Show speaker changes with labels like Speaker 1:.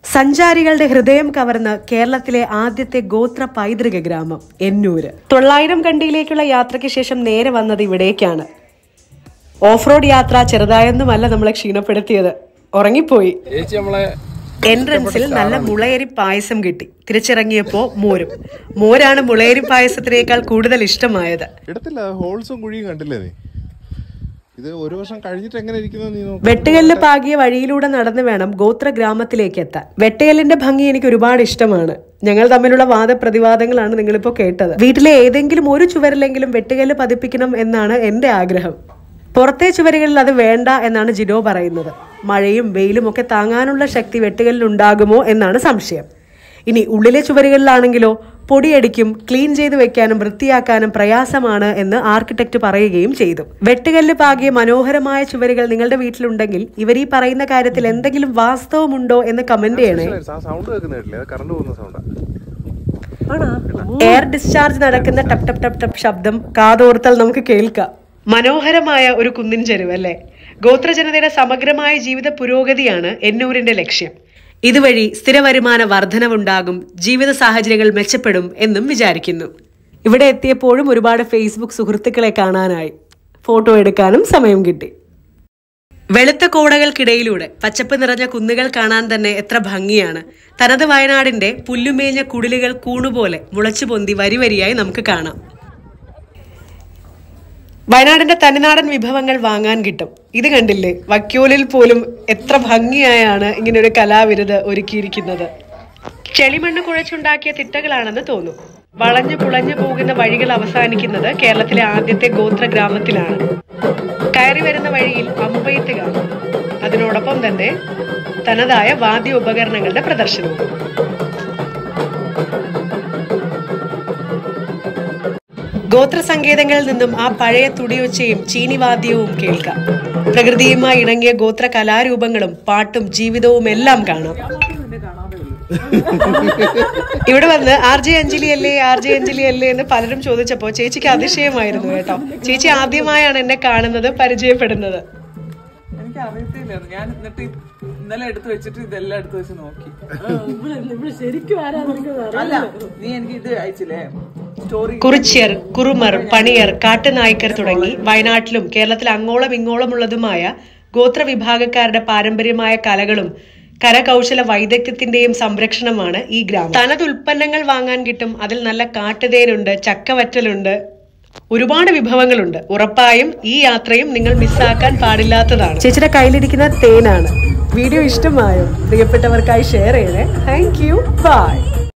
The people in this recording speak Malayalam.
Speaker 1: സഞ്ചാരികളുടെ ഹൃദയം കവർന്ന് കേരളത്തിലെ ആദ്യത്തെ ഗോത്ര പൈതൃക ഗ്രാമം എന്നൂര് തൊള്ളായിരം കണ്ടിയിലേക്കുള്ള യാത്രയ്ക്ക് ശേഷം നേരെ വന്നത് ഇവിടേക്കാണ് ഓഫ് റോഡ് യാത്ര ചെറുതായൊന്നുമല്ല നമ്മളെ ക്ഷീണപ്പെടുത്തിയത് ഉറങ്ങിപ്പോയി
Speaker 2: ചേച്ചി നമ്മളെ
Speaker 1: എൻട്രൻസിൽ നല്ല മുളയരി പായസം കിട്ടി തിരിച്ചിറങ്ങിയപ്പോ മോരും മോരാണ് മുളയരി പായസത്തിനേക്കാൾ കൂടുതൽ ഇഷ്ടമായത്
Speaker 2: ഇടത്തില്ല ഹോൾസും കുഴിയും കണ്ടില്ലേ നീ ഇത് ഒരു വർഷം കഴിഞ്ഞിട്ട് എങ്ങനെ ഇരിക്കുന്നു നീ നോക്ക്
Speaker 1: വെട്ടുകല്ല് പാകിയ വഴിയിലൂടെ നടന്നു വേണം ഗോത്ര ഗ്രാമത്തിലേക്ക് എത്താൻ വെട്ടുകല്ലിന്റെ ഭംഗി എനിക്ക് ഒരുപാട് ഇഷ്ടമാണ് ഞങ്ങൾ തമ്മിലുള്ള വാദപ്രതിവാദങ്ങളാണ് നിങ്ങളിപ്പോ കേട്ടത് വീട്ടിലെ ഏതെങ്കിലും ഒരു ചുവരിലെങ്കിലും വെട്ടുകല്ല് പതിപ്പിക്കണം എന്നാണ് എന്റെ ആഗ്രഹം പുറത്തെ ചുവരുകളിൽ അത് വേണ്ട എന്നാണ് ജിനോ പറയുന്നത് മഴയും വെയിലും ഒക്കെ താങ്ങാനുള്ള ശക്തി വെട്ടുകല്ലിൽ ഉണ്ടാകുമോ എന്നാണ് സംശയം ഇനി ഉള്ളിലെ ചുവരുകളിലാണെങ്കിലോ പൊടിയടിക്കും ക്ലീൻ ചെയ്ത് വെക്കാനും വൃത്തിയാക്കാനും പ്രയാസമാണ് എന്ന് ആർക്കിടെക്ട് പറയുകയും ചെയ്തു വെട്ടുകല്ല് പാകിയ മനോഹരമായ ചുവരുകൾ നിങ്ങളുടെ വീട്ടിലുണ്ടെങ്കിൽ ഇവർ ഈ പറയുന്ന കാര്യത്തിൽ എന്തെങ്കിലും വാസ്തവമുണ്ടോ എന്ന് കമന്റ് ചെയ്യണേ
Speaker 2: ആ സൗണ്ട് കേൾക്കുന്ന കേട്ടില്ലേ അത് കറണ്ട് പോകുന്ന സൗണ്ടാ
Speaker 1: എയർ ഡിസ്ചാർജ് നടക്കുന്ന ടപ് ടപ് ടപ് ടപ് ശബ്ദം കാതോർത്താൽ നമുക്ക് കേൾക്കാം മനോഹരമായ ഒരു കുന്നിൻ ചെരുവ് അല്ലേ ഗോത്രജനതയുടെ സമഗ്രമായ ജീവിത പുരോഗതിയാണ് എന്നൂരിന്റെ ലക്ഷ്യം ഇതുവഴി സ്ഥിര വരുമാന വർധനവുണ്ടാകും ജീവിത സാഹചര്യങ്ങൾ മെച്ചപ്പെടും എന്നും വിചാരിക്കുന്നു ഇവിടെ എത്തിയപ്പോഴും ഒരുപാട് ഫേസ്ബുക്ക് സുഹൃത്തുക്കളെ കാണാനായി ഫോട്ടോ എടുക്കാനും സമയം കിട്ടി വെളുത്ത കോടകൾക്കിടയിലൂടെ പച്ചപ്പ് നിറഞ്ഞ കുന്നുകൾ കാണാൻ തന്നെ എത്ര ഭംഗിയാണ് തനത് വയനാടിന്റെ പുല്ലുമേഞ്ഞ കുടിലുകൾ കൂണുപോലെ മുളച്ചു പൊന്തി വരി വരിയായി നമുക്ക് കാണാം വയനാടിന്റെ തനിനാടൻ വിഭവങ്ങൾ വാങ്ങാൻ കിട്ടും ഇത് കണ്ടില്ലേ വക്യോലിൽ പോലും എത്ര ഭംഗിയായാണ് ഇങ്ങനെ ഒരു കലാവിരുത് ഒരുക്കിയിരിക്കുന്നത് ചെളിമണ്ണ് കുഴച്ചുണ്ടാക്കിയ തിട്ടകളാണെന്ന് തോന്നും വളഞ്ഞു പുളഞ്ഞു പോകുന്ന വഴികൾ അവസാനിക്കുന്നത് കേരളത്തിലെ ആദ്യത്തെ ഗോത്ര ഗ്രാമത്തിലാണ് കയറി വരുന്ന വഴിയിൽ അമ്പെയ്ത്ത് കാണും അതിനോടൊപ്പം തന്നെ തനതായ വാദ്യ ഉപകരണങ്ങളുടെ പ്രദർശനവും ഗോത്ര സങ്കേതങ്ങളിൽ നിന്നും ആ പഴയ തുടിയൊച്ചയും ചീനിവാദ്യവും കേൾക്കാം പ്രകൃതിയുമായി ഇണങ്ങിയ ഗോത്ര കലാരൂപങ്ങളും പാട്ടും ജീവിതവും എല്ലാം കാണാം ഇവിടെ വന്ന് ആർ ജെ അഞ്ജലി അല്ലേ ആർ ജെ അഞ്ജലി അല്ലേ എന്ന് പലരും ചോദിച്ചപ്പോ ചേച്ചിക്ക് അതിശയമായിരുന്നു കേട്ടോ ചേച്ചി ആദ്യമായാണ് എന്നെ കാണുന്നത് പരിചയപ്പെടുന്നത്
Speaker 3: എനിക്ക് അറിയത്തില്ലായിരുന്നു ഞാൻ എന്നിട്ട് ഇന്നലെ എടുത്തു വെച്ചിട്ട് ഇതെല്ലാം എടുത്തു വെച്ച് നോക്കി അല്ല നീ എനിക്ക് ഇത് അയച്ചില്ലേ സ്റ്റോറി
Speaker 1: കുറിച്യർ കുറുമർ പണിയർ കാട്ടുനായ്ക്കർ തുടങ്ങി വയനാട്ടിലും കേരളത്തിൽ അങ്ങോളം ഇങ്ങോളമുള്ളതുമായ ഗോത്ര വിഭാഗക്കാരുടെ പാരമ്പര്യമായ കലകളും കരകൗശല വൈദഗ്ധ്യത്തിന്റെയും സംരക്ഷണമാണ് ഈ ഗ്രാമം തനത് ഉൽപ്പന്നങ്ങൾ വാങ്ങാൻ കിട്ടും അതിൽ നല്ല കാട്ടുതേനുണ്ട് ചക്കവറ്റലുണ്ട് ഒരുപാട് വിഭവങ്ങളുണ്ട് ഉറപ്പായും ഈ യാത്രയും നിങ്ങൾ മിസ്സാക്കാൻ പാടില്ലാത്തതാണ് ചേച്ചിയുടെ കയ്യിലിരിക്കുന്ന തേനാണ് വീഡിയോ ഇഷ്ടമായോ പ്രിയപ്പെട്ടവർക്കായി ഷെയർ ചെയ്യണേ താങ്ക് യു ബൈ